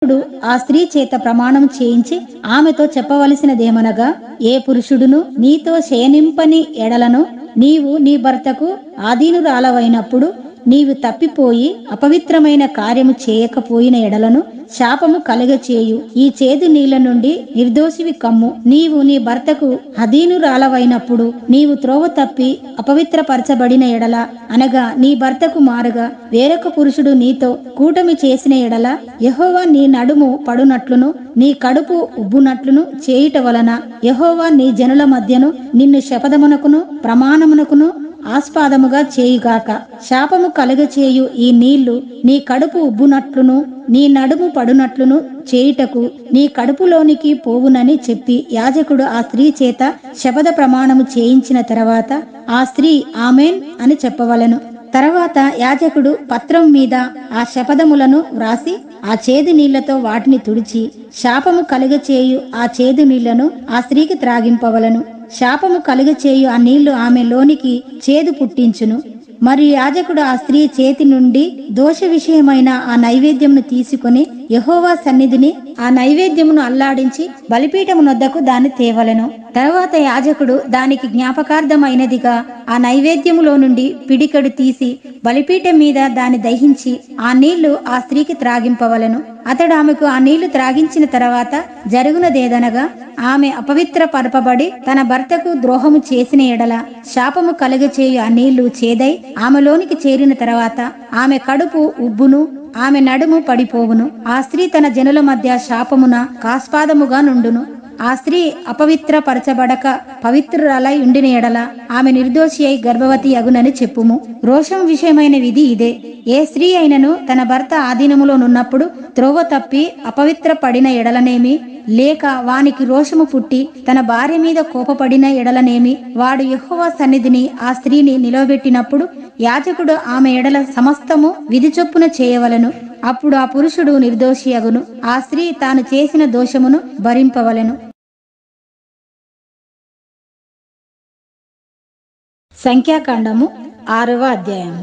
యాజకుడు ఆ స్త్రీ చేత ప్రమాణం చేయించి ఆమెతో చెప్పవలసినదేమనగా ఏ పురుషుడును నీతో శయనింపని ఎడలను నీవు నీ భర్తకు ఆధీనురాలవైనప్పుడు నీవు తప్పిపోయి అపవిత్రమైన కార్యము చేయకపోయిన ఎడలను శాపము కలగచేయు ఈ చేదు నీళ్ల నుండి నిర్దోషివి కమ్ము నీవు నీ భర్తకు అధీనురాలవైనప్పుడు నీవు త్రోవ తప్పి అపవిత్రపరచబడిన ఎడల అనగా నీ భర్తకు మారుగా వేరొక పురుషుడు నీతో కూటమి చేసిన ఎడల యహోవా నీ నడుము పడునట్లును నీ కడుపు ఉబ్బునట్లును చేయుట వలన యహోవా నీ జనుల మధ్యను నిన్ను శపథమునకును ప్రమాణమునకును ఆస్పాదముగా చేయుగాక శాపము కలుగచేయు ఈ నీళ్లు నీ కడుపు ఉబ్బునట్లును నీ నడుము పడునట్లును చేయుటకు నీ కడుపులోనికి పోవునని చెప్పి యాజకుడు ఆ స్త్రీ చేత శపథ ప్రమాణము చేయించిన తర్వాత ఆ స్త్రీ ఆమెన్ అని చెప్పవలెను తర్వాత యాజకుడు పత్రం మీద ఆ శపథములను వ్రాసి ఆ చేదు నీళ్లతో వాటిని తుడిచి శాపము కలుగచేయు ఆ చేదు నీళ్లను ఆ స్త్రీకి త్రాగింపవలను శాపము కలుగచేయు ఆ నీళ్లు ఆమె లోనికి చేదు పుట్టించును మరియు యాజకుడు ఆ స్త్రీ చేతి నుండి దోష విషయమైన ఆ నైవేద్యమును తీసుకొని యహోవా సన్నిధిని ఆ నైవేద్యమును అల్లాడించి బలిపీఠము నొద్దకు దాన్ని తేవలెను తర్వాత యాజకుడు దానికి జ్ఞాపకార్థమైనదిగా ఆ నైవేద్యములో నుండి పిడికడు తీసి బలిపీఠం మీద దాన్ని దహించి ఆ నీళ్లు ఆ స్త్రీకి త్రాగింపవలెను అతడు ఆమెకు ఆ నీళ్లు త్రాగించిన తర్వాత జరుగునదేదనగా ఆమె అపవిత్ర పరపబడి తన భర్తకు ద్రోహము చేసిన ఎడల శాపము కలుగచేయు ఆ నీళ్లు చేదై ఆమెలోనికి చేరిన తర్వాత ఆమె కడుపు ఉబ్బును ఆమె నడుము పడిపోవును ఆ స్త్రీ తన జనుల మధ్య శాపమున కాస్పాదముగా నుండును ఆ స్త్రీ అపవిత్ర పరచబడక పవిత్రురాలై ఉండిన ఎడల ఆమె నిర్దోషి అయి గర్భవతి అగునని చెప్పుము రోషం విషయమైన విధి ఇదే ఏ స్త్రీ అయినను తన భర్త ఆధీనములోనున్నప్పుడు త్రోవ తప్పి అపవిత్ర పడిన ఎడలనేమి లేక వానికి రోషము పుట్టి తన భార్య మీద కోపపడిన ఎడలనేమి వాడు యెహోవా సన్నిధిని ఆ స్త్రీని నిలవబెట్టినప్పుడు యాజకుడు ఆమె ఎడల సమస్తము విధి చొప్పున చేయవలెను అప్పుడు ఆ పురుషుడు నిర్దోషి అగును ఆ స్త్రీ తాను చేసిన దోషమును భరింపవలెను సంఖ్యాకాండము ఆరవ అధ్యాయము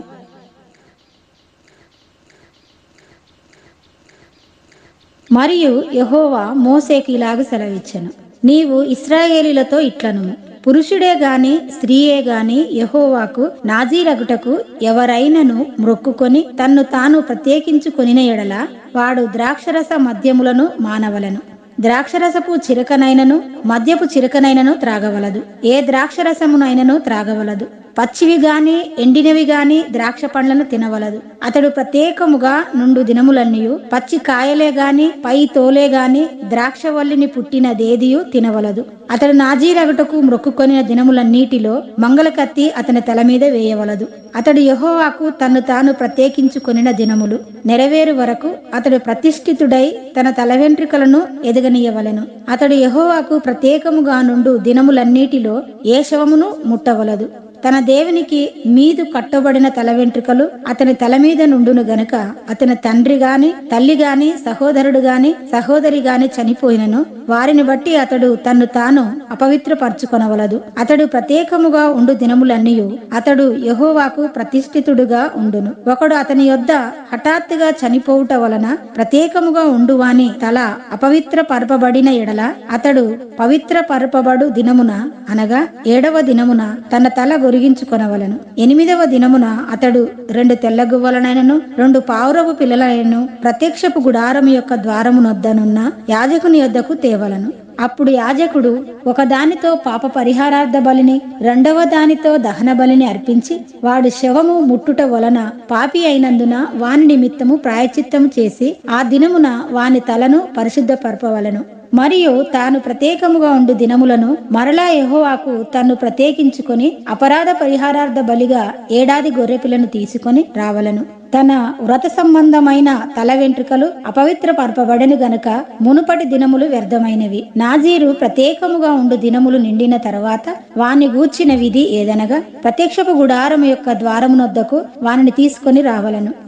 మరియు యెహోవా మోసేకి ఇలాగ సెలవిచ్చెను నీవు ఇస్రాయేలీలతో ఇట్లను పురుషుడే గాని స్త్రీయే గాని యెహోవాకు నాజీరగుటకు ఎవరైనను మ్రొక్కుకొని తన్ను తాను ప్రత్యేకించుకొనిన ఎడల వాడు ద్రాక్షరస మద్యములను మానవలను ద్రాక్షరసపు చిరకనైనను మద్యపు చిరకనైనను త్రాగవలదు ఏ ద్రాక్షరసమునైనను త్రాగవలదు పచ్చివి గాని ఎండినవి గాని ద్రాక్ష పండ్లను తినవలదు అతడు ప్రత్యేకముగా నుండు దినములన్నీయు పచ్చి కాయలే గాని పై తోలే గాని ద్రాక్షవల్లిని పుట్టినదేదియు తినవలదు అతడు నాజీరగటకు మ్రొక్కుకొనిన దినములన్నిటిలో మంగళ కత్తి అతని తల మీద వేయవలదు అతడు యెహోవాకు తన్ను తాను ప్రత్యేకించుకొనిన దినములు నెరవేరు వరకు అతడు ప్రతిష్ఠితుడై తన తల వెంట్రుకలను ఎదగనీయవలెను అతడు యెహోవాకు ప్రత్యేకముగా నుండు దినములన్నిటిలో ఏ శవమును ముట్టవలదు తన దేవునికి మీదు కట్టబడిన తల వెంట్రుకలు అతని తల మీద నుండును గనుక అతని తండ్రి గాని తల్లి గాని సహోదరుడు గాని సహోదరి గాని చనిపోయినను వారిని బట్టి అతడు తన్ను తాను అపవిత్రపరచుకొనవలదు అతడు ప్రత్యేకముగా ఉండు దినములన్నీ అతడు యహోవాకు ప్రతిష్ఠితుడుగా ఉండును ఒకడు అతని యొద్ద హఠాత్తుగా చనిపోవుట వలన ప్రత్యేకముగా ఉండువాని తల అపవిత్ర పరపబడిన ఎడల అతడు పవిత్ర పరపబడు దినమున అనగా ఏడవ దినమున తన తల గొరిగించుకొనవలను ఎనిమిదవ దినమున అతడు రెండు తెల్లగువ్వలనైనను రెండు పావురపు పిల్లలైనను ప్రత్యక్షపు గుడారము యొక్క ద్వారమునొద్దనున్న యాజకుని యొద్దకు తేవలను అప్పుడు యాజకుడు ఒకదానితో పాప పరిహారార్థ బలిని రెండవ దానితో దహన బలిని అర్పించి వాడు శవము ముట్టుట వలన పాపి అయినందున వాని నిమిత్తము ప్రాయచిత్తము చేసి ఆ దినమున వాని తలను పరిశుద్ధపరపవలను మరియు తాను ప్రత్యేకముగా ఉండు దినములను మరలా యెహోవాకు తన్ను ప్రత్యేకించుకొని అపరాధ పరిహారార్థ బలిగా ఏడాది గొర్రెపిల్లను తీసుకొని రావలను తన వ్రత సంబంధమైన తల వెంట్రుకలు అపవిత్ర పరపబడని గనుక మునుపటి దినములు వ్యర్థమైనవి నాజీరు ప్రత్యేకముగా ఉండు దినములు నిండిన తర్వాత వాని గూర్చిన విధి ఏదనగా ప్రత్యక్షపు గుడారము యొక్క ద్వారమునొద్దకు వానిని తీసుకొని రావలను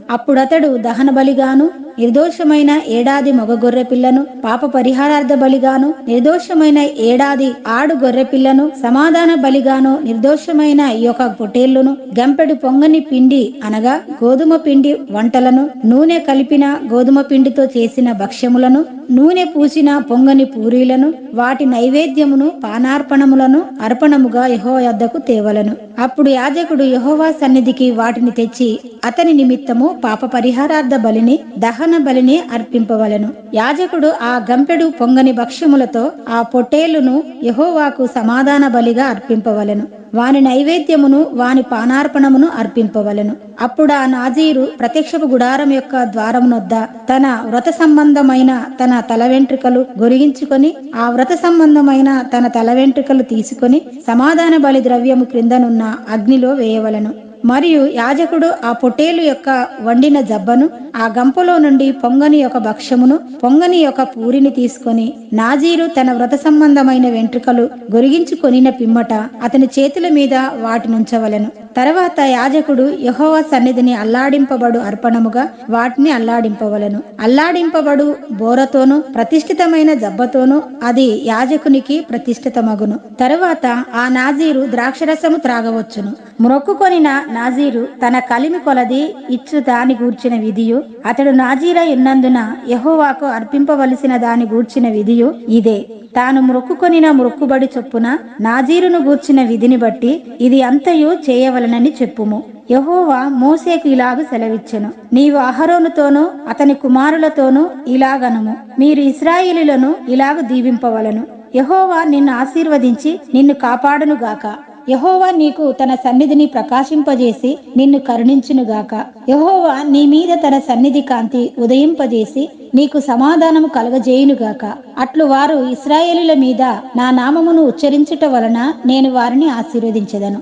అప్పుడతడు దహన బలిగాను నిర్దోషమైన ఏడాది మగ గొర్రె పిల్లను పాప పరిహారార్థ బలిగాను నిర్దోషమైన ఏడాది ఆడు గొర్రె పిల్లను సమాధాన బలిగాను నిర్దోషమైన ఈ యొక్క పొటేళ్లును గంపెడు పొంగని పిండి అనగా గోధుమ పిండి వంటలను నూనె కలిపిన గోధుమ పిండితో చేసిన భక్ష్యములను నూనె పూసిన పొంగని పూరీలను వాటి నైవేద్యమును పానార్పణములను అర్పణముగా యహో యొద్దకు తేవలను అప్పుడు యాజకుడు యహోవా సన్నిధికి వాటిని తెచ్చి అతని నిమిత్తము పాప పరిహారార్థ బలిని దహన బలిని అర్పింపవలెను యాజకుడు ఆ గంపెడు పొంగని భక్ష్యములతో ఆ పొట్టేలును యహోవాకు సమాధాన బలిగా అర్పింపవలెను వాని నైవేద్యమును వాని పానార్పణమును అర్పింపవలెను అప్పుడు ఆ నాజీరు ప్రత్యక్షపు గుడారం యొక్క ద్వారమునొద్ద తన వ్రత సంబంధమైన తన తల వెంట్రుకలు గొరిగించుకొని ఆ వ్రత సంబంధమైన తన తల వెంట్రుకలు తీసుకొని సమాధాన బలి ద్రవ్యము క్రిందనున్న అగ్నిలో వేయవలెను మరియు యాజకుడు ఆ పొట్టేలు యొక్క వండిన జబ్బను ఆ గంపలో నుండి పొంగని యొక్క భక్ష్యమును పొంగని యొక్క పూరిని తీసుకొని నాజీరు తన వ్రత సంబంధమైన వెంట్రుకలు గొరిగించుకొనిన పిమ్మట అతని చేతుల మీద వాటినుంచవలెను తర్వాత యాజకుడు యహోవా సన్నిధిని అల్లాడింపబడు అర్పణముగా వాటిని అల్లాడింపవలెను అల్లాడింపబడు బోరతోను ప్రతిష్ఠితమైన జబ్బతోను అది యాజకునికి ప్రతిష్ఠితమగును తరువాత ఆ నాజీరు ద్రాక్షరసము త్రాగవచ్చును మ్రొక్కుకొనిన నాజీరు తన కలిమి కొలది ఇచ్చు దాని గూర్చిన విధియు అతడు నాజీరై ఉన్నందున యహోవాకు అర్పింపవలసిన దాని గూర్చిన విధియు ఇదే తాను మ్రొక్కుకొనిన మ్రొక్కుబడి చొప్పున నాజీరును గూర్చిన విధిని బట్టి ఇది అంతయు చేయవలనని చెప్పుము యహోవా మోసేకు ఇలాగ సెలవిచ్చెను నీవు అహరోనుతోనూ అతని కుమారులతోనూ ఇలాగనుము మీరు ఇస్రాయేలులను ఇలాగ దీవింపవలను యహోవా నిన్ను ఆశీర్వదించి నిన్ను కాపాడును గాక యహోవా నీకు తన సన్నిధిని ప్రకాశింపజేసి నిన్ను కరుణించునుగాక యహోవా నీ మీద తన సన్నిధి కాంతి ఉదయింపజేసి నీకు సమాధానము కలగజేయునుగాక అట్లు వారు ఇస్రాయేలుల మీద నా నామమును ఉచ్చరించుట వలన నేను వారిని ఆశీర్వదించెదను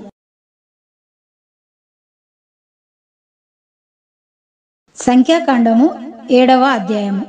సంఖ్యాకాండము ఏడవ అధ్యాయము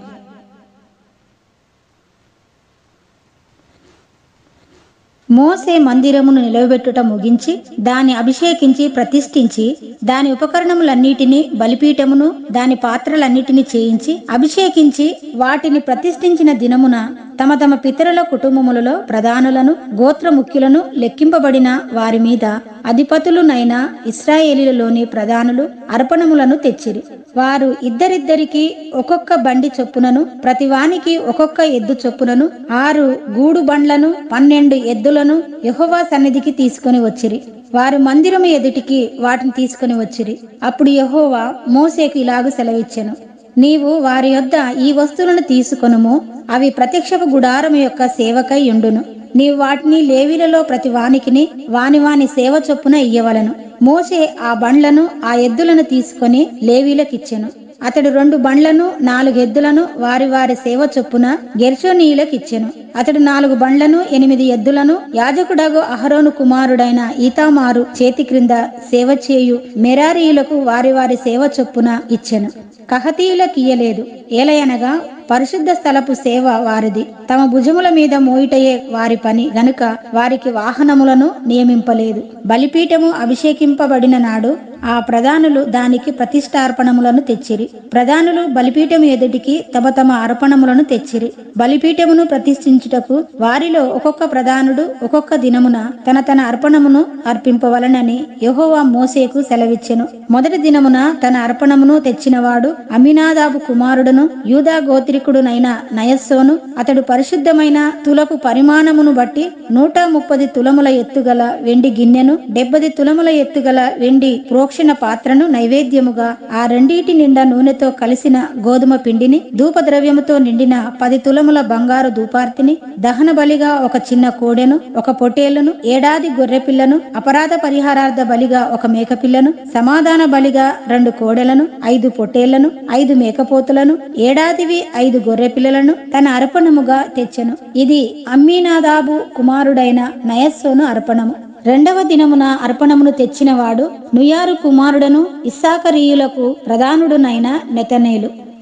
మోసే మందిరమును నిలవబెట్టుట ముగించి దాన్ని అభిషేకించి ప్రతిష్ఠించి దాని ఉపకరణములన్నిటినీ బలిపీఠమును దాని పాత్రలన్నిటినీ చేయించి అభిషేకించి వాటిని ప్రతిష్ఠించిన దినమున తమ తమ పితరుల కుటుంబములలో ప్రధానులను గోత్ర ముఖ్యులను లెక్కింపబడిన వారి మీద అధిపతులునైన ఇస్రాయేలీలలోని ప్రధానులు అర్పణములను తెచ్చిరి వారు ఇద్దరిద్దరికి ఒక్కొక్క బండి చొప్పునను ప్రతివానికి ఒక్కొక్క ఎద్దు చొప్పునను ఆరు గూడు బండ్లను పన్నెండు ఎద్దులను యెహోవా సన్నిధికి తీసుకొని వచ్చిరి వారు మందిరము ఎదుటికి వాటిని తీసుకొని వచ్చిరి అప్పుడు యెహోవా మోసేకు ఇలాగ సెలవిచ్చెను నీవు వారి యొద్ద ఈ వస్తువులను తీసుకొనుము అవి ప్రత్యక్షపు గుడారము యొక్క సేవకై ఉండును నీవు వాటిని లేవీలలో ప్రతి వానికిని వాని వాని సేవ చొప్పున ఇయ్యవలను మోసే ఆ బండ్లను ఆ ఎద్దులను తీసుకొని లేవీలకిచ్చెను అతడు రెండు బండ్లను నాలుగు ఎద్దులను వారి వారి సేవ చొప్పున గెర్షోనీయులకిచ్చెను అతడు నాలుగు బండ్లను ఎనిమిది ఎద్దులను యాజకుడగు అహరోను కుమారుడైన ఈతామారు చేతి క్రింద సేవ చేయు మెరారీయులకు వారి వారి సేవ చొప్పున ఇచ్చెను కహతీయులకు ఇయ్యలేదు ఏలయనగా పరిశుద్ధ స్థలపు సేవ వారిది తమ భుజముల మీద మోయిటయే వారి పని గనుక వారికి వాహనములను నియమింపలేదు బలిపీఠము అభిషేకింపబడిన నాడు ఆ ప్రధానులు దానికి ప్రతిష్టార్పణములను తెచ్చిరి ప్రధానులు బలిపీఠము ఎదుటికి తమ తమ అర్పణములను తెచ్చిరి బలిపీఠమును ప్రతిష్ఠించుటకు వారిలో ఒక్కొక్క ప్రధానుడు ఒక్కొక్క దినమున తన తన అర్పణమును అర్పింపవలనని యెహోవా మోసేకు సెలవిచ్చెను మొదటి దినమున తన అర్పణమును తెచ్చినవాడు అమినాదాబు కుమారుడును యూదా గోత్రికుడునైన నయస్సోను అతడు పరిశుద్ధమైన తులపు పరిమాణమును బట్టి నూట ముప్పది తులముల ఎత్తుగల వెండి గిన్నెను డెబ్బది తులముల ఎత్తుగల వెండి ప్రోక్షణ పాత్రను నైవేద్యముగా ఆ రెండిటి నిండా నూనెతో కలిసిన గోధుమ పిండిని ధూపద్రవ్యముతో నిండిన పది తులముల బంగారు ధూపార్తిని దహన బలిగా ఒక చిన్న కోడెను ఒక పొటేలును ఏడాది గొర్రె పిల్లను అపరాధ పరిహారార్థ బలిగా ఒక మేకపిల్లను సమాధాన బలిగా రెండు కోడెలను ఐదు పొట్టేళ్లను ఐదు మేకపోతులను ఏడాదివి ఐదు గొర్రె పిల్లలను తన అర్పణముగా తెచ్చెను ఇది అమ్మీనాదాబు కుమారుడైన నయస్సోను అర్పణము రెండవ దినమున అర్పణమును తెచ్చినవాడు నుయారు కుమారుడను ఇస్సాకరీయులకు ప్రధానుడునైన నెతనేలు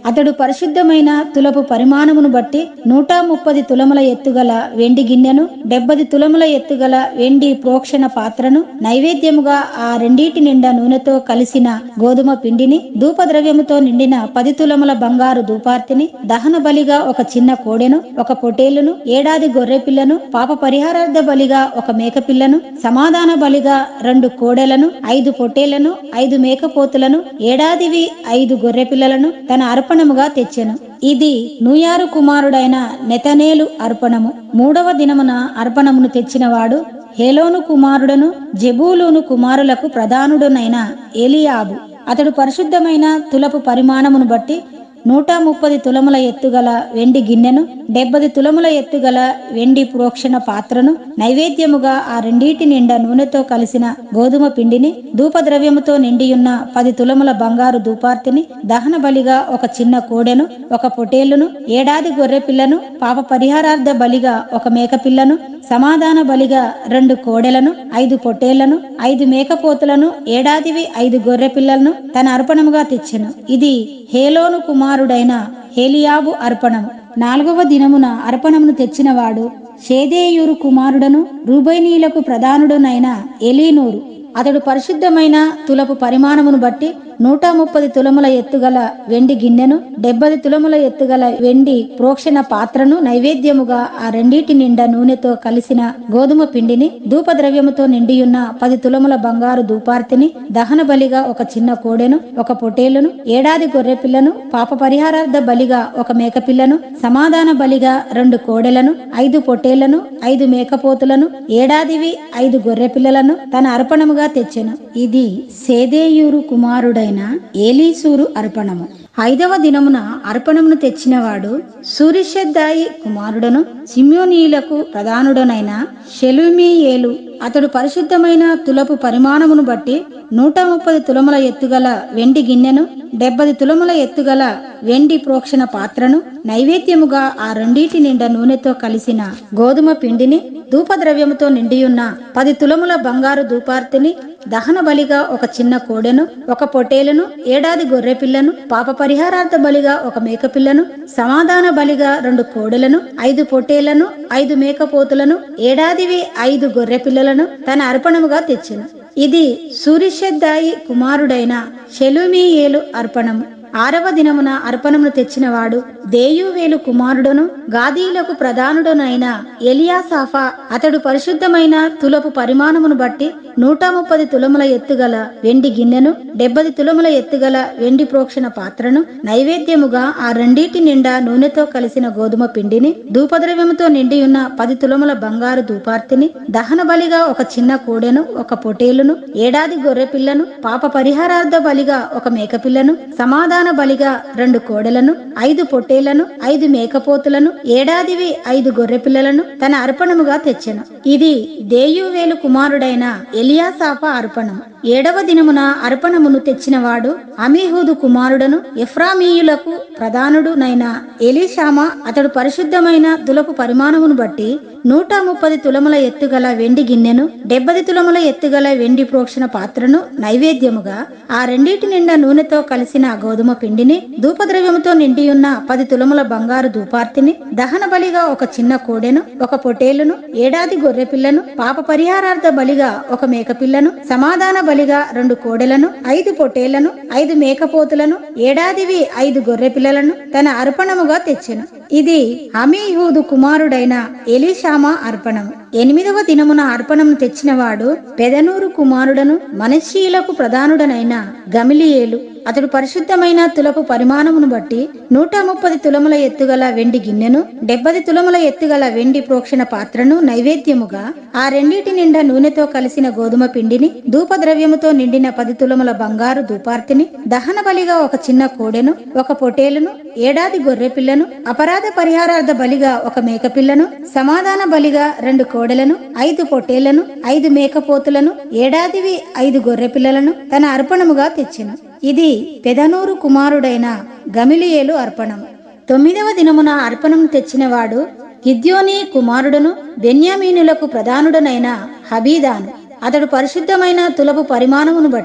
అతడు పరిశుద్ధమైన తులపు పరిమాణమును బట్టి నూట ముప్పది తులముల ఎత్తుగల వెండి గిన్నెను డెబ్బది తులముల ఎత్తుగల వెండి ప్రోక్షణ పాత్రను నైవేద్యముగా ఆ రెండిటి నిండా నూనెతో కలిసిన గోధుమ పిండిని ధూపద్రవ్యముతో నిండిన పది తులముల బంగారు ధూపార్తిని దహన బలిగా ఒక చిన్న కోడెను ఒక పొటేలును ఏడాది గొర్రె పిల్లను పాప పరిహారార్థ బలిగా ఒక మేకపిల్లను సమాధాన బలిగా రెండు కోడెలను ఐదు పొట్టేళ్లను ఐదు మేకపోతులను ఏడాదివి ఐదు గొర్రె పిల్లలను తన అర్పణముగా తెచ్చెను ఇది నూయారు కుమారుడైన నెతనేలు అర్పణము మూడవ దినమున అర్పణమును తెచ్చినవాడు హేలోను కుమారుడను జెబూలూను కుమారులకు ప్రధానుడునైన ఎలియాబు అతడు పరిశుద్ధమైన తులపు పరిమాణమును బట్టి నూట ముప్పది తులముల ఎత్తుగల వెండి గిన్నెను డెబ్బది తులముల ఎత్తుగల వెండి ప్రోక్షణ పాత్రను నైవేద్యముగా ఆ రెండిటి నిండా నూనెతో కలిసిన గోధుమ పిండిని ధూపద్రవ్యముతో నిండియున్న పది తులముల బంగారు ధూపార్తిని దహన బలిగా ఒక చిన్న కోడెను ఒక పొటేలును ఏడాది గొర్రె పిల్లను పాప పరిహారార్థ బలిగా ఒక మేకపిల్లను సమాధాన బలిగా రెండు కోడెలను ఐదు పొట్టేళ్లను ఐదు మేకపోతులను ఏడాదివి ఐదు గొర్రె పిల్లలను తన అర్పణముగా తెచ్చెను ఇది హేలోను కుమారుడైన హేలియాబు అర్పణము నాలుగవ దినమున అర్పణమును తెచ్చినవాడు షేదేయూరు కుమారుడను రూబైనీలకు ప్రధానుడునైన ఎలీనూరు అతడు పరిశుద్ధమైన తులపు పరిమాణమును బట్టి నూట ముప్పది తులముల ఎత్తుగల వెండి గిన్నెను డెబ్బది తులముల ఎత్తుగల వెండి ప్రోక్షణ పాత్రను నైవేద్యముగా ఆ రెండిటి నిండా నూనెతో కలిసిన గోధుమ పిండిని ధూపద్రవ్యముతో నిండియున్న పది తులముల బంగారు ధూపార్తిని దహన బలిగా ఒక చిన్న కోడెను ఒక పొటేలును ఏడాది గొర్రె పిల్లను పాప పరిహారార్థ బలిగా ఒక మేకపిల్లను సమాధాన బలిగా రెండు కోడెలను ఐదు పొట్టేళ్లను ఐదు మేకపోతులను ఏడాదివి ఐదు గొర్రె పిల్లలను తన అర్పణముగా తెచ్చెను ఇది సేదేయూరు కుమారుడైన ఏలీసూరు అర్పణము ఐదవ దినమున అర్పణమును తెచ్చినవాడు సూరిషద్దాయి కుమారుడను సిమ్యోనీయులకు ప్రధానుడనైన షెలుమీయేలు అతడు పరిశుద్ధమైన తులపు పరిమాణమును బట్టి నూట ముప్పది తులముల ఎత్తుగల వెండి గిన్నెను డెబ్బది తులముల ఎత్తుగల వెండి ప్రోక్షణ పాత్రను నైవేద్యముగా ఆ రెండిటి నిండా నూనెతో కలిసిన గోధుమ పిండిని ధూపద్రవ్యముతో నిండియున్న పది తులముల బంగారు ధూపార్తిని దహన బలిగా ఒక చిన్న కోడెను ఒక పొటేలును ఏడాది గొర్రె పిల్లను పాప పరిహారార్థ బలిగా ఒక మేకపిల్లను సమాధాన బలిగా రెండు కోడెలను ఐదు పొట్టేళ్లను ఐదు మేకపోతులను ఏడాదివి ఐదు గొర్రె పిల్లలను తన అర్పణముగా తెచ్చెను ఇది సూరిషద్దాయి కుమారుడైన షెలుమీయేలు అర్పణము ఆరవ దినమున అర్పణమును తెచ్చినవాడు దేయువేలు కుమారుడును గాదీలకు ప్రధానుడునైన ఎలియాసాఫా అతడు పరిశుద్ధమైన తులపు పరిమాణమును బట్టి నూట ముప్పది తులముల ఎత్తుగల వెండి గిన్నెను డెబ్బది తులముల ఎత్తుగల వెండి ప్రోక్షణ పాత్రను నైవేద్యముగా ఆ రెండిటి నిండా నూనెతో కలిసిన గోధుమ పిండిని ధూపద్రవ్యముతో నిండి ఉన్న పది తులముల బంగారు ధూపార్తిని దహన బలిగా ఒక చిన్న కోడెను ఒక పొటేలును ఏడాది గొర్రె పిల్లను పాప పరిహారార్థ బలిగా ఒక మేకపిల్లను సమాధాన బలిగా రెండు కోడెలను ఐదు పొట్టేళ్లను ఐదు మేకపోతులను ఏడాదివి ఐదు గొర్రె పిల్లలను తన అర్పణముగా తెచ్చెను ఇది దేయువేలు కుమారుడైన ఎలియాసాఫా అర్పణం ఏడవ దినమున అర్పణమును తెచ్చినవాడు అమీహూదు కుమారుడను ఎఫ్రామీయులకు ప్రధానుడునైన ఎలీషామా అతడు పరిశుద్ధమైన తులపు పరిమాణమును బట్టి నూట ముప్పది తులముల ఎత్తుగల వెండి గిన్నెను డెబ్బది తులముల ఎత్తుగల వెండి ప్రోక్షణ పాత్రను నైవేద్యముగా ఆ రెండిటి నిండా నూనెతో కలిసిన గోధుమ పిండిని ధూపద్రవ్యముతో నిండియున్న పది తులముల బంగారు ధూపార్తిని దహన బలిగా ఒక చిన్న కోడెను ఒక పొటేలును ఏడాది గొర్రె పిల్లను పాప పరిహారార్థ బలిగా ఒక మేకపిల్లను సమాధాన బలిగా రెండు కోడెలను ఐదు పొట్టేళ్లను ఐదు మేకపోతులను ఏడాదివి ఐదు గొర్రె పిల్లలను తన అర్పణముగా తెచ్చెను ఇది అమీహూదు కుమారుడైన ఎలీషామా అర్పణము ఎనిమిదవ దినమున అర్పణము తెచ్చినవాడు పెదనూరు కుమారుడను మనశీలకు ప్రధానుడనైన గమిలియేలు అతడు పరిశుద్ధమైన తులపు పరిమాణమును బట్టి నూట ముప్పది తులముల ఎత్తుగల వెండి గిన్నెను డెబ్బది తులముల ఎత్తుగల వెండి ప్రోక్షణ పాత్రను నైవేద్యముగా ఆ రెండిటి నిండా నూనెతో కలిసిన గోధుమ పిండిని ధూపద్రవ్యముతో నిండిన పది తులముల బంగారు ధూపార్తిని దహన బలిగా ఒక చిన్న కోడెను ఒక పొటేలును ఏడాది గొర్రె పిల్లను అపరాధ పరిహారార్థ బలిగా ఒక మేకపిల్లను సమాధాన బలిగా రెండు కోడెలను ఐదు పొట్టేళ్లను ఐదు మేకపోతులను ఏడాదివి ఐదు గొర్రె పిల్లలను తన అర్పణముగా తెచ్చెను ఇది పెదనూరు కుమారుడైన గమిలియేలు అర్పణం తొమ్మిదవ దినమున అర్పణం తెచ్చినవాడు గిద్యోని కుమారుడును బెన్యామీనులకు ప్రధానుడనైన హబీదాను అతడు పరిశుద్ధమైన తులపు పరిమాణమును బట్టి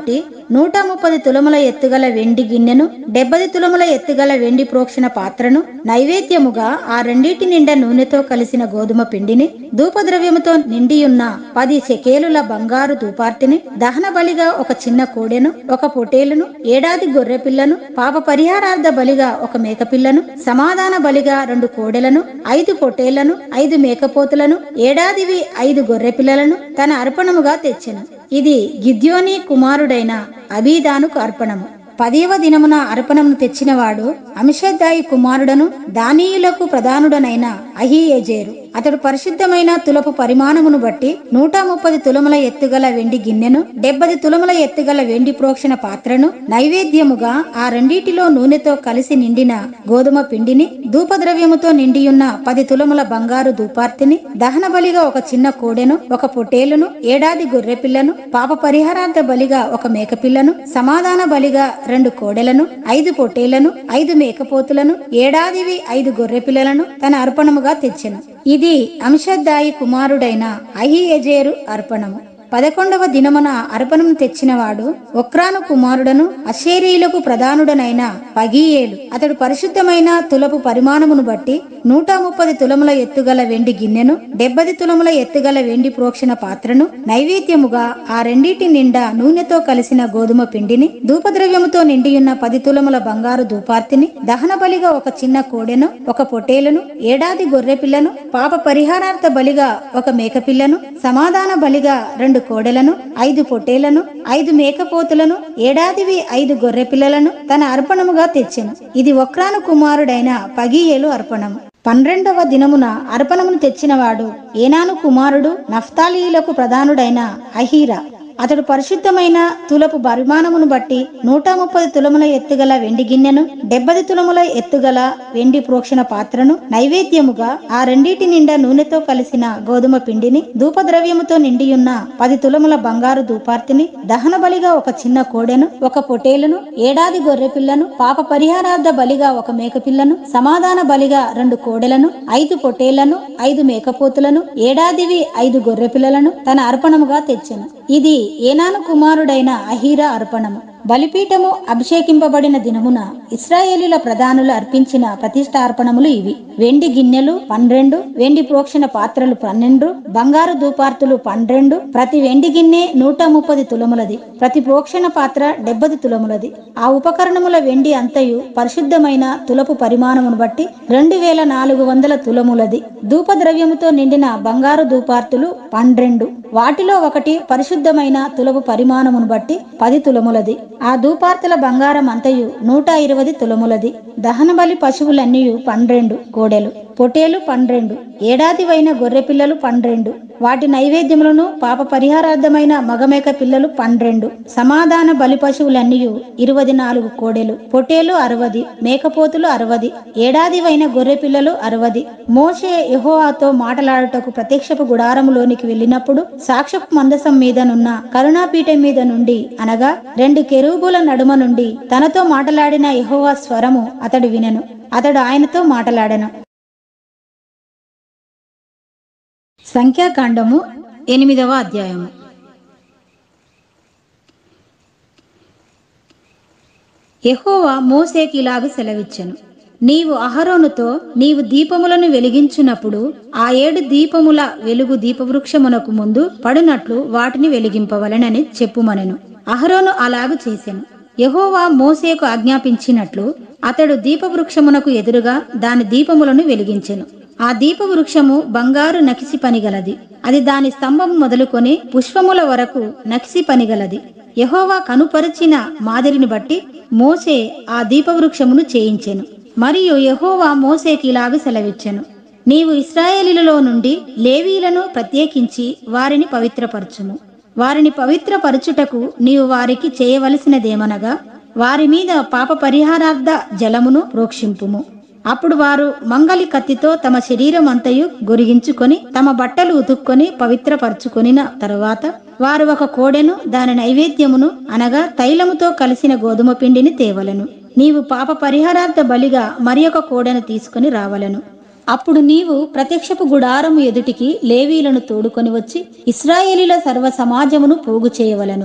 నూట ముప్పది తులముల ఎత్తుగల వెండి గిన్నెను డెబ్బది తులముల ఎత్తుగల వెండి ప్రోక్షణ పాత్రను నైవేద్యముగా ఆ రెండిటి నిండా నూనెతో కలిసిన గోధుమ పిండిని ధూపద్రవ్యముతో నిండియున్న పది శకేలుల బంగారు ధూపార్తిని దహన బలిగా ఒక చిన్న కోడెను ఒక పొటేలును ఏడాది గొర్రె పిల్లను పాప పరిహారార్థ బలిగా ఒక మేకపిల్లను సమాధాన బలిగా రెండు కోడెలను ఐదు పొటేళ్లను ఐదు మేకపోతులను ఏడాదివి ఐదు గొర్రె పిల్లలను తన అర్పణముగా తెచ్చెను ఇది గిద్యోని కుమారుడైన అబీదానుకు అర్పణము పదేవ దినమున అర్పణమును తెచ్చినవాడు అంశద్దాయి కుమారుడను దానీయులకు ప్రధానుడనైన అహీయజేరు అతడు పరిశుద్ధమైన తులపు పరిమాణమును బట్టి నూట ముప్పది తులముల ఎత్తుగల వెండి గిన్నెను డెబ్బది తులముల ఎత్తుగల వెండి ప్రోక్షణ పాత్రను నైవేద్యముగా ఆ రెండిటిలో నూనెతో కలిసి నిండిన గోధుమ పిండిని ధూపద్రవ్యముతో నిండియున్న పది తులముల బంగారు ధూపార్తిని దహన బలిగా ఒక చిన్న కోడెను ఒక పొటేలును ఏడాది గొర్రె పిల్లను పాప పరిహారార్థ బలిగా ఒక మేకపిల్లను సమాధాన బలిగా రెండు కోడెలను ఐదు పొట్టేళ్లను ఐదు మేకపోతులను ఏడాదివి ఐదు గొర్రె పిల్లలను తన అర్పణముగా తెచ్చెను ఇది అంశద్దాయి కుమారుడైన అహియజేరు అర్పణము పదకొండవ దినమున అర్పణం తెచ్చినవాడు ఒక్రాను కుమారుడను అశేరీయులకు ప్రధానుడనైన పగీయేలు అతడు పరిశుద్ధమైన తులపు పరిమాణమును బట్టి నూట ముప్పది తులముల ఎత్తుగల వెండి గిన్నెను డెబ్బది తులముల ఎత్తుగల వెండి ప్రోక్షణ పాత్రను నైవేద్యముగా ఆ రెండిటి నిండా నూనెతో కలిసిన గోధుమ పిండిని ధూపద్రవ్యముతో నిండియున్న పది తులముల బంగారు ధూపార్తిని దహన బలిగా ఒక చిన్న కోడెను ఒక పొటేలును ఏడాది గొర్రె పిల్లను పాప పరిహారార్థ బలిగా ఒక మేకపిల్లను సమాధాన బలిగా రెండు కోడెలను ఐదు పొట్టేలను ఐదు మేకపోతులను ఏడాదివి ఐదు గొర్రె పిల్లలను తన అర్పణముగా తెచ్చెను ఇది ఒక్రాను కుమారుడైన పగీయేలు అర్పణము పన్నెండవ దినమున అర్పణమును తెచ్చినవాడు ఏనాను కుమారుడు నఫ్తాలీయులకు ప్రధానుడైన అహీరా అతడు పరిశుద్ధమైన తులపు పరిమాణమును బట్టి నూట ముప్పది తులముల ఎత్తుగల వెండి గిన్నెను డెబ్బది తులముల ఎత్తుగల వెండి ప్రోక్షణ పాత్రను నైవేద్యముగా ఆ రెండిటి నిండా నూనెతో కలిసిన గోధుమ పిండిని ధూపద్రవ్యముతో నిండియున్న పది తులముల బంగారు ధూపార్తిని దహన బలిగా ఒక చిన్న కోడెను ఒక పొటేలును ఏడాది గొర్రె పిల్లను పాప పరిహారార్థ బలిగా ఒక మేకపిల్లను సమాధాన బలిగా రెండు కోడెలను ఐదు పొటేళ్లను ఐదు మేకపోతులను ఏడాదివి ఐదు గొర్రె పిల్లలను తన అర్పణముగా తెచ్చెను ఇది ఏనాను కుమారుడైన అహీరా అర్పణము బలిపీఠము అభిషేకింపబడిన దినమున ఇస్రాయేలీల ప్రధానులు అర్పించిన ప్రతిష్టార్పణములు ఇవి వెండి గిన్నెలు పన్నెండు వెండి ప్రోక్షణ పాత్రలు పన్నెండు బంగారు ధూపార్తులు పన్నెండు ప్రతి వెండి గిన్నె నూట ముప్పది తులములది ప్రతి ప్రోక్షణ పాత్ర డెబ్బది తులములది ఆ ఉపకరణముల వెండి అంతయు పరిశుద్ధమైన తులపు పరిమాణమును బట్టి రెండు వేల నాలుగు వందల తులములది ధూప ద్రవ్యముతో నిండిన బంగారు ధూపార్తులు పన్నెండు వాటిలో ఒకటి పరిశుద్ధమైన తులపు పరిమాణమును బట్టి పది తులములది ఆ ధూపార్తుల బంగారం అంతయు నూట ఇరవై తులములది దహన బలి పశువులన్నీ పన్నెండు కోడెలు పొటేలు పన్నెండు ఏడాదివైన గొర్రె పిల్లలు పన్నెండు వాటి నైవేద్యములను పాప పరిహారార్థమైన మగమేక పిల్లలు పన్నెండు సమాధాన బలి పశువులన్నీ ఇరవై నాలుగు కోడెలు పొటేలు అరవది మేకపోతులు అరవది ఏడాదివైన గొర్రె పిల్లలు అరవది మోషే యెహోవాతో మాటలాడుటకు ప్రత్యక్షపు గుడారములోనికి వెళ్ళినప్పుడు సాక్ష్యపు మందసం మీదనున్న కరుణాపీఠం మీద నుండి అనగా రెండు కెరూబుల నడుమ నుండి తనతో మాటలాడిన యెహోవా స్వరము అతడు వినెను అతడు ఆయనతో మాటలాడెను సంఖ్యాకాండము ఎనిమిదవ అధ్యాయము యెహోవా మోసేకి ఇలాగ సెలవిచ్చెను నీవు అహరోనుతో నీవు దీపములను వెలిగించున్నప్పుడు ఆ ఏడు దీపముల వెలుగు దీపవృక్షమునకు ముందు పడినట్లు వాటిని వెలిగింపవలెనని చెప్పుమనెను అహరోను అలాగు చేసెను యెహోవా మోసేకు ఆజ్ఞాపించినట్లు అతడు దీపవృక్షమునకు ఎదురుగా దాని దీపములను వెలిగించెను ఆ దీపవృక్షము బంగారు నకిసి పనిగలది అది దాని స్తంభము మొదలుకొని పుష్పముల వరకు నకిసి పనిగలది యెహోవా కనుపరిచిన మాదిరిని బట్టి మోసే ఆ దీపవృక్షమును చేయించెను మరియు యెహోవా మోసేకి ఇలాగ సెలవిచ్చెను నీవు ఇస్రాయేలీలలో నుండి లేవీలను ప్రత్యేకించి వారిని పవిత్రపరచుము వారిని పవిత్రపరచుటకు నీవు వారికి చేయవలసినదేమనగా వారి మీద పాప పరిహారార్థ జలమును ప్రోక్షింపుము అప్పుడు వారు మంగలి కత్తితో తమ శరీరం అంతయు గొరిగించుకొని తమ బట్టలు ఉతుక్కొని పవిత్రపరచుకొనిన తరువాత వారు ఒక కోడెను దాని నైవేద్యమును అనగా తైలముతో కలిసిన గోధుమ పిండిని తేవలను నీవు పాప పరిహారార్థ బలిగా మరి ఒక కోడెను తీసుకుని రావలను అప్పుడు నీవు ప్రత్యక్షపు గుడారము ఎదుటికి లేవీలను తోడుకొని వచ్చి ఇస్రాయేలీల సర్వ సమాజమును పోగు చేయవలను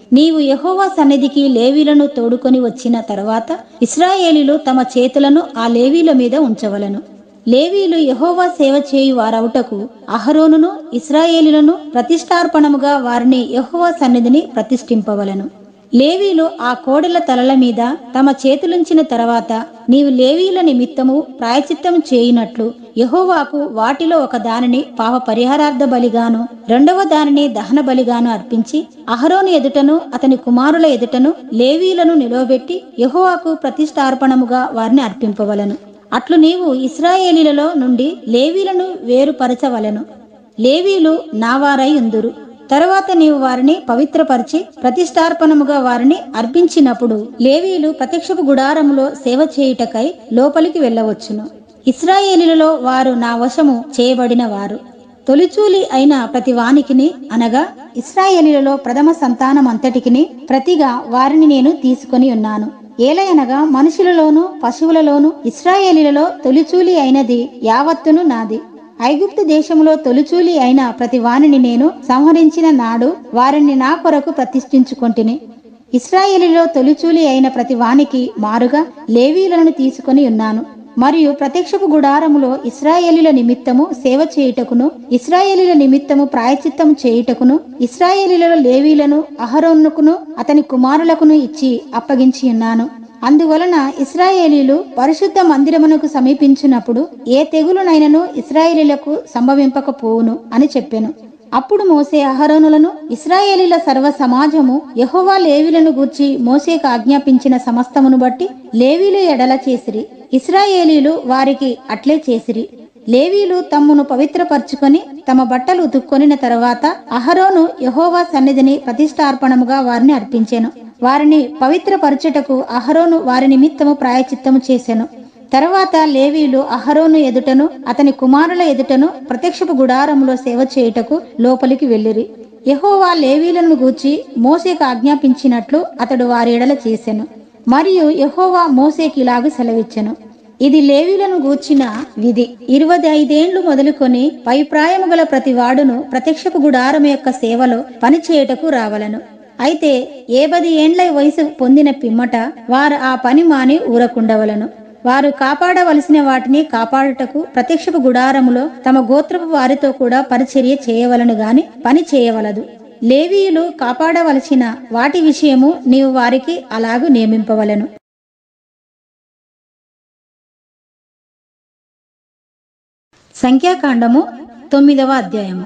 నీవు యెహోవా సన్నిధికి లేవీలను తోడుకొని వచ్చిన తర్వాత ఇస్రాయేలీలు తమ చేతులను ఆ లేవీల మీద ఉంచవలను లేవీలు యెహోవా సేవ చేయు వారవుటకు అహరోనును ఇస్రాయేలీలను ప్రతిష్టార్పణముగా వారిని యెహోవా సన్నిధిని ప్రతిష్ఠింపవలను లేవీలు ఆ కోడెల తలల మీద తమ చేతులుంచిన తర్వాత నీవు లేవీల నిమిత్తము ప్రాయచిత్తం చేయునట్లు యెహోవాకు వాటిలో ఒక దానిని పాప పరిహారార్థ బలిగాను రెండవ దానిని దహన బలిగాను అర్పించి అహరోను ఎదుటను అతని కుమారుల ఎదుటను లేవీలను నిలవబెట్టి యెహోవాకు ప్రతిష్టార్పణముగా వారిని అర్పింపవలను అట్లు నీవు ఇస్రాయేలీలలో నుండి లేవీలను వేరుపరచవలెను లేవీలు నావారై ఉందురు తరువాత నీవు వారిని పవిత్రపరిచి ప్రతిష్టార్పణముగా వారిని అర్పించినప్పుడు లేవీలు ప్రత్యక్షపు గుడారములో సేవ చేయుటకై లోపలికి వెళ్ళవచ్చును ఇస్రాయేలీలలో వారు నా వశము చేయబడిన వారు తొలిచూలి అయిన ప్రతి వానికిని అనగా ఇస్రాయేలీలలో ప్రథమ సంతానం అంతటికిని ప్రతిగా వారిని నేను తీసుకొని ఉన్నాను ఏలయనగా మనుషులలోను పశువులలోను ఇస్రాయేలీలలో తొలిచూలి అయినది యావత్తును నాది ఐగుప్తు దేశంలో తొలిచూలి అయిన ప్రతి వానిని నేను సంహరించిన నాడు వారిని నా కొరకు ప్రతిష్ఠించుకొంటిని ఇస్రాయేలీలో తొలిచూలి అయిన ప్రతి వానికి మారుగా లేవీలను తీసుకొని ఉన్నాను మరియు ప్రత్యక్షపు గుడారములో ఇస్రాయేలీల నిమిత్తము సేవ చేయుటకును ఇస్రాయేలీల నిమిత్తము ప్రాయచిత్తం చేయుటకును ఇస్రాయేలీలలో లేవీలను అహరోనుకును అతని కుమారులకును ఇచ్చి అప్పగించి ఉన్నాను అందువలన ఇస్రాయేలీలు పరిశుద్ధ మందిరమునకు సమీపించినప్పుడు ఏ తెగులునైనను ఇస్రాయేలీలకు సంభవింపకపోవును అని చెప్పెను అప్పుడు మోసే అహరోనులను ఇస్రాయేలీల సర్వ సమాజము యెహోవా లేవీలను గూర్చి మోసేకు ఆజ్ఞాపించిన సమస్తమును బట్టి లేవీలు ఎడల చేసిరి ఇస్రాయేలీలు వారికి అట్లే చేసిరి లేవీలు తమ్మును పవిత్రపరచుకొని తమ బట్టలు ఉతుక్కొనిన తర్వాత అహరోను యెహోవా సన్నిధిని ప్రతిష్టార్పణముగా వారిని అర్పించెను వారిని పవిత్రపరచుటకు అహరోను వారి నిమిత్తము ప్రాయచిత్తము చేసెను తర్వాత లేవీలు అహరోను ఎదుటను అతని కుమారుల ఎదుటను ప్రత్యక్షపు గుడారములో సేవ చేయుటకు లోపలికి వెళ్ళిరి యెహోవా లేవీలను గూర్చి మోసేకు ఆజ్ఞాపించినట్లు అతడు వారి ఎడల చేసెను మరియు యెహోవా మోసేకి ఇలాగు సెలవిచ్చెను ఇది లేవీలను గూర్చిన విధి ఇరవై ఐదేండ్లు మొదలుకొని పైప్రాయము గల ప్రతి వాడును ప్రత్యక్షపు గుడారం యొక్క సేవలో పనిచేయుటకు రావలను అయితే ఏ పది ఏండ్ల వయసు పొందిన పిమ్మట వారు ఆ పని మాని ఊరకుండవలను వారు కాపాడవలసిన వాటిని కాపాడుటకు ప్రత్యక్షపు గుడారములో తమ గోత్రపు వారితో కూడా పరిచర్య చేయవలను గాని పని చేయవలదు లేవీయులు కాపాడవలసిన వాటి విషయము నీవు వారికి అలాగు నియమింపవలెను సంఖ్యాకాండము తొమ్మిదవ అధ్యాయము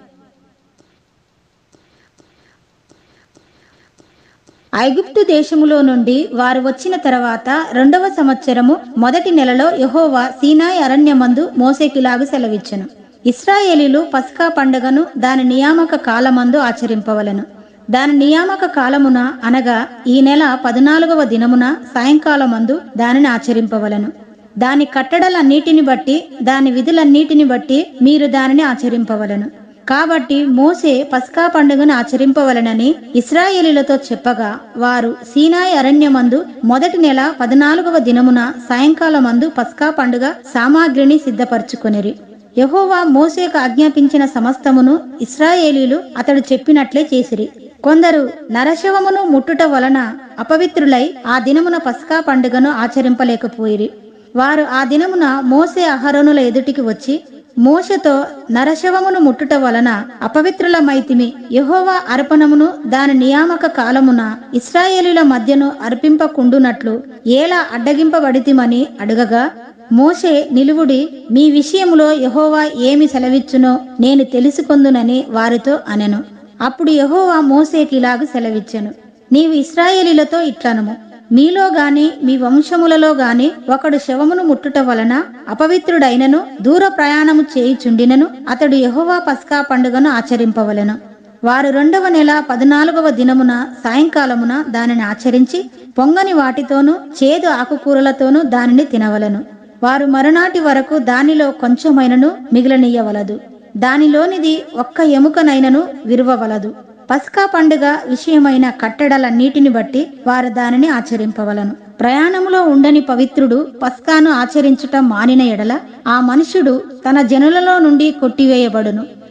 ఐగుప్తు దేశములో నుండి వారు వచ్చిన తర్వాత రెండవ సంవత్సరము మొదటి నెలలో యెహోవా సీనాయి అరణ్యమందు మోసేకిలాగు సెలవిచ్చెను ఇస్రాయేలీలు పస్కా పండుగను దాని నియామక కాలమందు ఆచరింపవలెను దాని నియామక కాలమున అనగా ఈ నెల పద్నాలుగవ దినమున సాయంకాలమందు దానిని ఆచరింపవలెను దాని కట్టడలన్నిటిని బట్టి దాని విధులన్నిటిని బట్టి మీరు దానిని ఆచరింపవలెను కాబట్టి మోసే పస్కా పండుగను ఆచరింపవలనని ఇస్రాయేలీలతో చెప్పగా వారు సీనాయి అరణ్యమందు మొదటి నెల పద్నాలుగవ దినమున సాయంకాలమందు పస్కా పండుగ సామాగ్రిని సిద్ధపరచుకొనిరి యెహోవా మోసేకు ఆజ్ఞాపించిన సమస్తమును ఇస్రాయేలీలు అతడు చెప్పినట్లే చేసిరి కొందరు నరశవమును ముట్టుట వలన అపవిత్రులై ఆ దినమున పస్కా పండుగను ఆచరింపలేకపోయిరి వారు ఆ దినమున మోసే అహరోనుల ఎదుటికి వచ్చి మోషతో నరశవమును ముట్టుట వలన అపవిత్రులమైతిమి యెహోవా అర్పణమును దాని నియామక కాలమున ఇస్రాయేలుల మధ్యను అర్పింపకుండునట్లు ఏలా అడ్డగింపబడితిమని అడుగగా మోషే నిలువుడి మీ విషయములో యెహోవా ఏమి సెలవిచ్చునో నేను తెలుసుకొందునని వారితో అనెను అప్పుడు యెహోవా మోసేకి ఇలాగు సెలవిచ్చెను నీవు ఇస్రాయేలీలతో ఇట్లనము మీలో గాని మీ వంశములలో గాని ఒకడు శవమును ముట్టుట వలన అపవిత్రుడైనను దూర ప్రయాణము చేయుచుండినను అతడు యెహోవా పస్కా పండుగను ఆచరింపవలెను వారు రెండవ నెల పద్నాలుగవ దినమున సాయంకాలమున దానిని ఆచరించి పొంగని వాటితోనూ చేదు ఆకుకూరలతోనూ దానిని తినవలెను వారు మరునాటి వరకు దానిలో కొంచెమైనను మిగిలనీయవలదు దానిలోనిది ఒక్క ఎముకనైనను విరువవలదు పస్కా పండుగ విషయమైన కట్టడలన్నిటిని బట్టి వారు దానిని ఆచరింపవలను ప్రయాణములో ఉండని పవిత్రుడు పస్కాను ఆచరించుట మానిన ఎడల ఆ మనుషుడు తన జనులలో నుండి కొట్టివేయబడును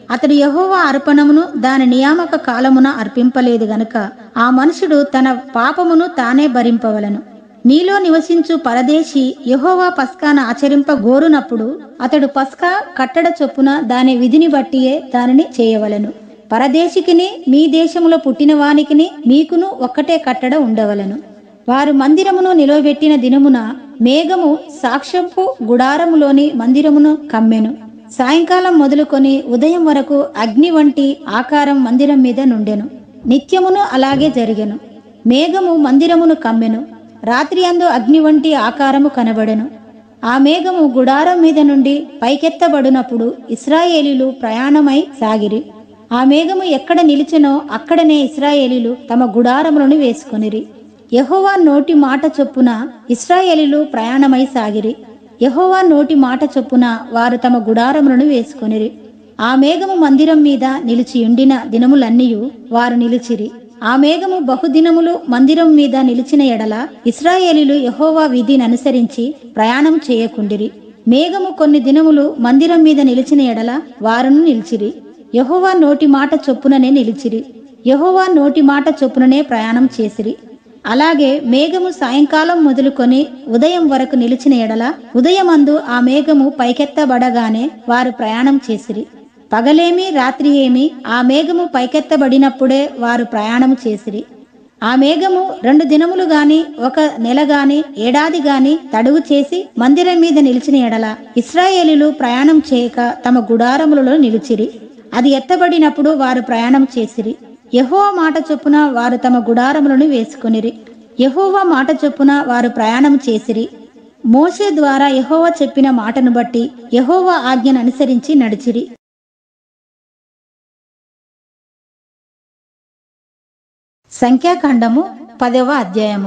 అతడు యెహోవా అర్పణమును దాని నియామక కాలమున అర్పింపలేదు గనుక ఆ మనుషుడు తన పాపమును తానే భరింపవలను నీలో నివసించు పరదేశి యెహోవా పస్కాను ఆచరింప గోరునప్పుడు అతడు పస్కా కట్టడ చొప్పున దాని విధిని బట్టియే దానిని చేయవలెను పరదేశికిని మీ దేశములో పుట్టిన వానికిని మీకును ఒక్కటే కట్టడ ఉండవలెను వారు మందిరమును నిలవబెట్టిన దినమున మేఘము సాక్ష్యపు గుడారములోని మందిరమును కమ్మెను సాయంకాలం మొదలుకొని ఉదయం వరకు అగ్ని వంటి ఆకారం మందిరం మీద నుండెను నిత్యమును అలాగే జరిగెను మేఘము మందిరమును కమ్మెను రాత్రి అందు అగ్ని వంటి ఆకారము కనబడెను ఆ మేఘము గుడారం మీద నుండి పైకెత్తబడినప్పుడు ఇస్రాయేలీలు ప్రయాణమై సాగిరి ఆ మేఘము ఎక్కడ నిలిచెనో అక్కడనే ఇస్రాయేలీలు తమ గుడారములను వేసుకొనిరి యెహోవా నోటి మాట చొప్పున ఇస్రాయేలీలు ప్రయాణమై సాగిరి యెహోవా నోటి మాట చొప్పున వారు తమ గుడారములను వేసుకొనిరి ఆ మేఘము మందిరం మీద నిలిచి ఉండిన దినములన్నీయు వారు నిలిచిరి ఆ మేఘము బహుదినములు మందిరం మీద నిలిచిన ఎడల ఇస్రాయేలీలు యెహోవా విధిని అనుసరించి ప్రయాణం చేయకుండిరి మేఘము కొన్ని దినములు మందిరం మీద నిలిచిన ఎడల వారును నిలిచిరి యెహోవా నోటి మాట చొప్పుననే నిలిచిరి యెహోవా నోటి మాట చొప్పుననే ప్రయాణం చేసిరి అలాగే మేఘము సాయంకాలం మొదలుకొని ఉదయం వరకు నిలిచిన ఎడల ఉదయమందు ఆ మేఘము పైకెత్తబడగానే వారు ప్రయాణం చేసిరి పగలేమి రాత్రి ఏమి ఆ మేఘము పైకెత్తబడినప్పుడే వారు ప్రయాణము చేసిరి ఆ మేఘము రెండు దినములు గాని ఒక నెల గాని ఏడాది గాని తడువు చేసి మందిరం మీద నిలిచిన ఎడల ఇస్రాయేలీలు ప్రయాణం చేయక తమ గుడారములలో నిలిచిరి అది ఎత్తబడినప్పుడు వారు ప్రయాణం చేసిరి యెహోవా మాట చొప్పున వారు తమ గుడారములను వేసుకొనిరి యెహోవా మాట చొప్పున వారు ప్రయాణం చేసిరి మోషే ద్వారా యెహోవా చెప్పిన మాటను బట్టి యెహోవా ఆజ్ఞను అనుసరించి నడిచిరి సంఖ్యాకాండము పదవ అధ్యాయము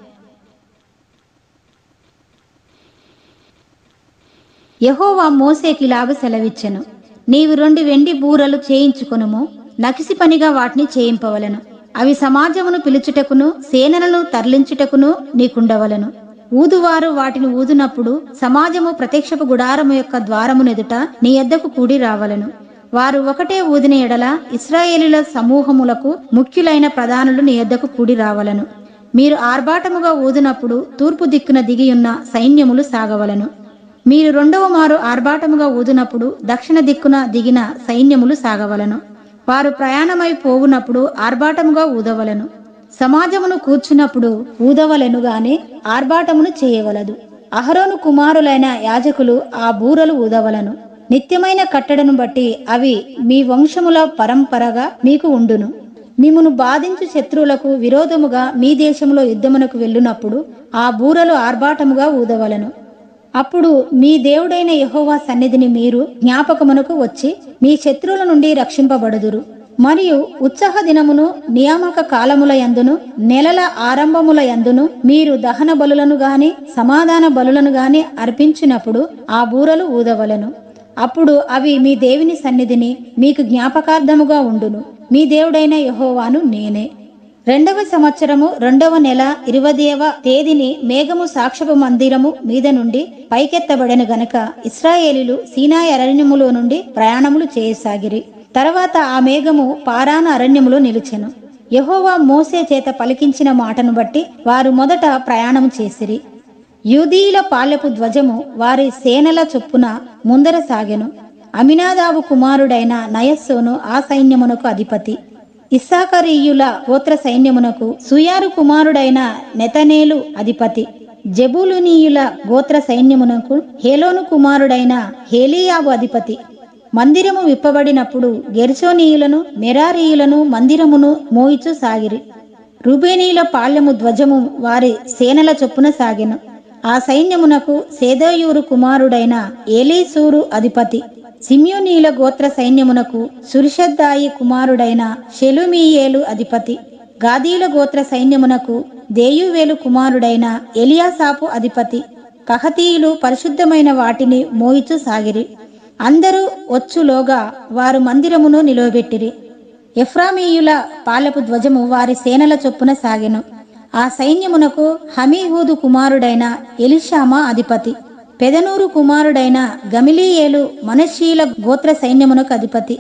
యెహోవా మోసేకిలాగ సెలవిచ్చెను నీవు రెండు వెండి బూరలు చేయించుకొనుము నకిసి పనిగా వాటిని చేయింపవలెను అవి సమాజమును పిలుచుటకును సేనలను తరలించుటకును నీకుండవలెను ఊదువారు వాటిని ఊదునప్పుడు సమాజము ప్రత్యక్షపు గుడారము యొక్క ద్వారమునెదుట నీ ఎద్దకు కూడి రావలెను వారు ఒకటే ఊదిన ఎడల ఇస్రాయేలుల సమూహములకు ముఖ్యులైన ప్రధానులు నీ ఎద్దకు కూడి రావలను మీరు ఆర్భాటముగా ఊదినప్పుడు తూర్పు దిక్కున దిగియున్న సైన్యములు సాగవలను మీరు రెండవ మారు ఆర్భాటముగా ఊదినప్పుడు దక్షిణ దిక్కున దిగిన సైన్యములు సాగవలను వారు ప్రయాణమై పోవునప్పుడు ఆర్భాటముగా ఊదవలను సమాజమును కూర్చున్నప్పుడు ఊదవలెను గాని ఆర్భాటమును చేయవలదు అహరోను కుమారులైన యాజకులు ఆ బూరలు ఊదవలను నిత్యమైన కట్టడను బట్టి అవి మీ వంశముల పరంపరగా మీకు ఉండును మిమ్మును బాధించు శత్రువులకు విరోధముగా మీ దేశంలో యుద్ధమునకు వెళ్ళునప్పుడు ఆ బూరలు ఆర్భాటముగా ఊదవలను అప్పుడు మీ దేవుడైన యెహోవా సన్నిధిని మీరు జ్ఞాపకమునకు వచ్చి మీ శత్రువుల నుండి రక్షింపబడుదురు మరియు ఉత్సాహ దినమును నియామక కాలముల యందును నెలల ఆరంభముల యందును మీరు దహన బలులను గాని సమాధాన బలులను గాని అర్పించినప్పుడు ఆ బూరలు ఊదవలను అప్పుడు అవి మీ దేవుని సన్నిధిని మీకు జ్ఞాపకార్థముగా ఉండును మీ దేవుడైన యెహోవాను నేనే రెండవ సంవత్సరము రెండవ నెల ఇరవదేవ తేదీని మేఘము సాక్షపు మందిరము మీద నుండి పైకెత్తబడెను గనక ఇస్రాయేలీలు సీనాయి అరణ్యములో నుండి ప్రయాణములు చేయసాగిరి తర్వాత ఆ మేఘము పారాన అరణ్యములో నిలిచెను యెహోవా మోసే చేత పలికించిన మాటను బట్టి వారు మొదట ప్రయాణము చేసిరి యూదీయుల పాలెపు ధ్వజము వారి సేనల చొప్పున ముందర సాగెను అమినాదాబు కుమారుడైన నయస్సోను ఆ సైన్యమునకు అధిపతి ఇస్సాకరీయుల గోత్ర సైన్యమునకు సుయారు కుమారుడైన నెతనేలు అధిపతి జబులునీయుల గోత్ర సైన్యమునకు హేలోను కుమారుడైన హేలియాబు అధిపతి మందిరము విప్పబడినప్పుడు గెర్సోనీయులను మెరారీయులను మందిరమును మోయిచు సాగిరి రుబేనీయుల పాళ్యము ధ్వజము వారి సేనల చొప్పున సాగెను ఆ సైన్యమునకు సేదయూరు కుమారుడైన ఏలీసూరు అధిపతి సిమ్యోనీయుల గోత్ర సైన్యమునకు సురిషద్దాయి కుమారుడైన షెలుమీయేలు అధిపతి గాదీల గోత్ర సైన్యమునకు దేయువేలు కుమారుడైన ఎలియాసాపు అధిపతి కహతీయులు పరిశుద్ధమైన వాటిని మోయిచు సాగిరి అందరూ వచ్చులోగా వారు మందిరమును నిలవబెట్టిరి ఎఫ్రామీయుల పాలపు ధ్వజము వారి సేనల చొప్పున సాగెను ఆ సైన్యమునకు హమీహూదు కుమారుడైన ఎలిషామా అధిపతి పెదనూరు కుమారుడైన గమిలీయేలు మనషీల గోత్ర సైన్యమునకు అధిపతి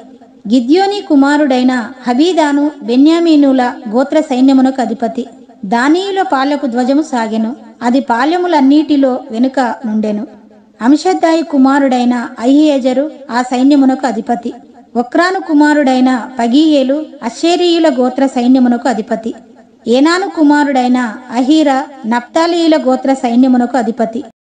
గిద్యోని కుమారుడైన హబీదాను బెన్యామీనుల గోత్ర సైన్యమునకు అధిపతి దానియుల పాలెపు ధ్వజము సాగెను అది పాలెములన్నిటిలో వెనుక నుండెను అంశద్దాయి కుమారుడైన అహియేజరు ఆ సైన్యమునకు అధిపతి ఒక్రాను కుమారుడైన పగీయేలు అషేరీయుల గోత్ర సైన్యమునకు అధిపతి ఏనాను కుమారుడైన అహీర నప్తాలీయుల గోత్ర సైన్యమునకు అధిపతి